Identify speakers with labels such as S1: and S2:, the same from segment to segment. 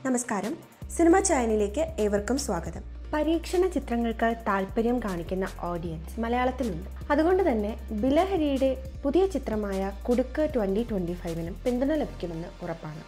S1: നമസ്കാരം സിനിമ ചാനലിലേക്ക് ഏവർക്കും സ്വാഗതം പരീക്ഷണ ചിത്രങ്ങൾക്ക് താല്പര്യം കാണിക്കുന്ന ഓഡിയൻസ് മലയാളത്തിലുണ്ട് അതുകൊണ്ട് തന്നെ ബിലഹരിയുടെ പുതിയ ചിത്രമായ കുടുക്ക് ട്വൻ്റി ട്വൻ്റി ഫൈവിനും പിന്തുണ ലഭിക്കുമെന്ന് ഉറപ്പാണ്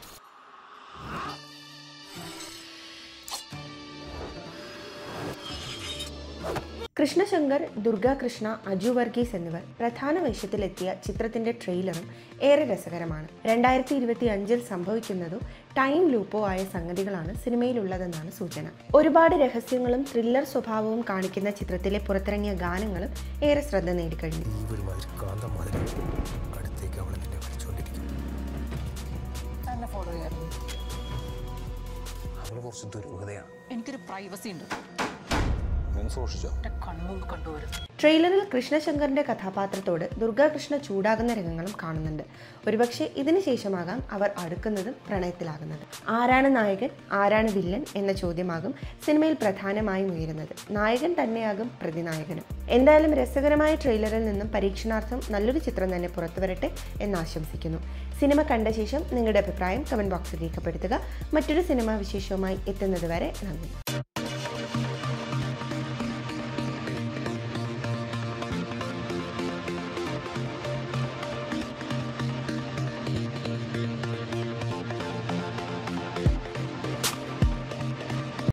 S1: കൃഷ്ണശങ്കർ ദുർഗാകൃഷ്ണ അജു വർഗീസ് എന്നിവർ പ്രധാന വേഷത്തിലെത്തിയ ചിത്രത്തിന്റെ ട്രെയിലറും ഏറെ രസകരമാണ് രണ്ടായിരത്തി ഇരുപത്തി അഞ്ചിൽ സംഭവിക്കുന്നതോ ടൈം ലൂപ്പോ ആയ സംഗതികളാണ് സിനിമയിലുള്ളതെന്നാണ് സൂചന ഒരുപാട് രഹസ്യങ്ങളും ത്രില്ലർ സ്വഭാവവും കാണിക്കുന്ന ചിത്രത്തിലെ പുറത്തിറങ്ങിയ ഗാനങ്ങളും ഏറെ ശ്രദ്ധ നേടിക്കഴിഞ്ഞു
S2: നീ ഒരുമാതിരി കാന്തം മാതിരി അടുത്തേക്ക് അവൾ നിന്നെ വിളിച്ചുകൊണ്ടിരിക്കും
S3: എന്നെ ഫോളോ ചെയ്യാറുണ്ട്
S2: അവൾ കുറച്ച് ദുരൂഹതയാണ്
S3: എനിക്കൊരു പ്രൈവസി ഉണ്ട്
S2: നീ സൂക്ഷിച്ചോ
S3: എന്റെ കൺമുമ്പ് കണ്ടുവരും
S1: ട്രെയിലറിൽ കൃഷ്ണശങ്കറിന്റെ കഥാപാത്രത്തോട് ദുർഗാകൃഷ്ണ ചൂടാകുന്ന രംഗങ്ങളും കാണുന്നുണ്ട് ഒരുപക്ഷെ ഇതിനു ശേഷമാകാം അവർ അടുക്കുന്നതും പ്രണയത്തിലാകുന്നത് ആരാണ് നായകൻ ആരാണ് വില്ലൻ എന്ന ചോദ്യമാകും സിനിമയിൽ പ്രധാനമായും ഉയരുന്നത് നായകൻ തന്നെയാകും പ്രതിനായകനും എന്തായാലും രസകരമായ ട്രെയിലറിൽ നിന്നും പരീക്ഷണാർത്ഥം നല്ലൊരു ചിത്രം തന്നെ പുറത്തു വരട്ടെ എന്ന് ആശംസിക്കുന്നു സിനിമ കണ്ട ശേഷം നിങ്ങളുടെ അഭിപ്രായം കമന്റ് ബോക്സിൽ രേഖപ്പെടുത്തുക മറ്റൊരു സിനിമാ വിശേഷവുമായി എത്തുന്നത് വരെ നന്ദി